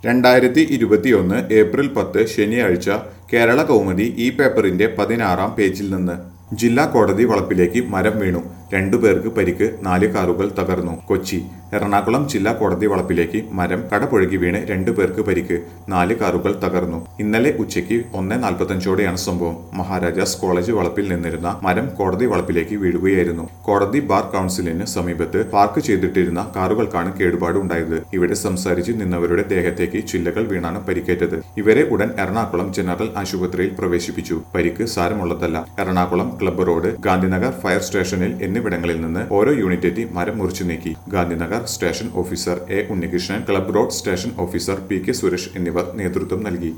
രണ്ടായിരത്തി ഇരുപത്തിയൊന്ന് ഏപ്രിൽ പത്ത് ശനിയാഴ്ച കേരള കൗമുദി ഈ പേപ്പറിന്റെ പതിനാറാം പേജിൽ നിന്ന് ജില്ലാ കോടതി വളപ്പിലേക്ക് മരം വീണു രണ്ടു പേർക്ക് പരിക്ക് നാല് കാറുകൾ തകർന്നു കൊച്ചി എറണാകുളം ജില്ലാ കോടതി വളപ്പിലേക്ക് മരം കടപുഴകി വീണ് രണ്ടു പേർക്ക് പരിക്ക് നാല് കാറുകൾ തകർന്നു ഇന്നലെ ഉച്ചയ്ക്ക് ഒന്ന് നാൽപ്പത്തഞ്ചോടെയാണ് സംഭവം മഹാരാജാസ് കോളേജ് വളപ്പിൽ നിന്നിരുന്ന മരം കോടതി വളപ്പിലേക്ക് വീഴുകയായിരുന്നു കോടതി ബാർ കൗൺസിലിന് സമീപത്ത് പാർക്ക് ചെയ്തിട്ടിരുന്ന കാറുകൾക്കാണ് കേടുപാട് ഉണ്ടായത് ഇവിടെ സംസാരിച്ച് നിന്നവരുടെ ദേഹത്തേക്ക് ചില്ലകൾ വീണാണ് പരിക്കേറ്റത് ഇവരെ ഉടൻ എറണാകുളം ജനറൽ ആശുപത്രിയിൽ പ്രവേശിപ്പിച്ചു പരിക്ക് സാരമുള്ളതല്ല Ernakulam club road Gandhinagar fire സ്റ്റേഷനിൽ എന്നിവിടങ്ങളിൽ നിന്ന് ഓരോ യൂണിറ്റെത്തി മരം മുറിച്ചു നീക്കി Gandhinagar station officer A Unnikrishnan club road station officer P K Suresh എന്നിവർ നേതൃത്വം നൽകി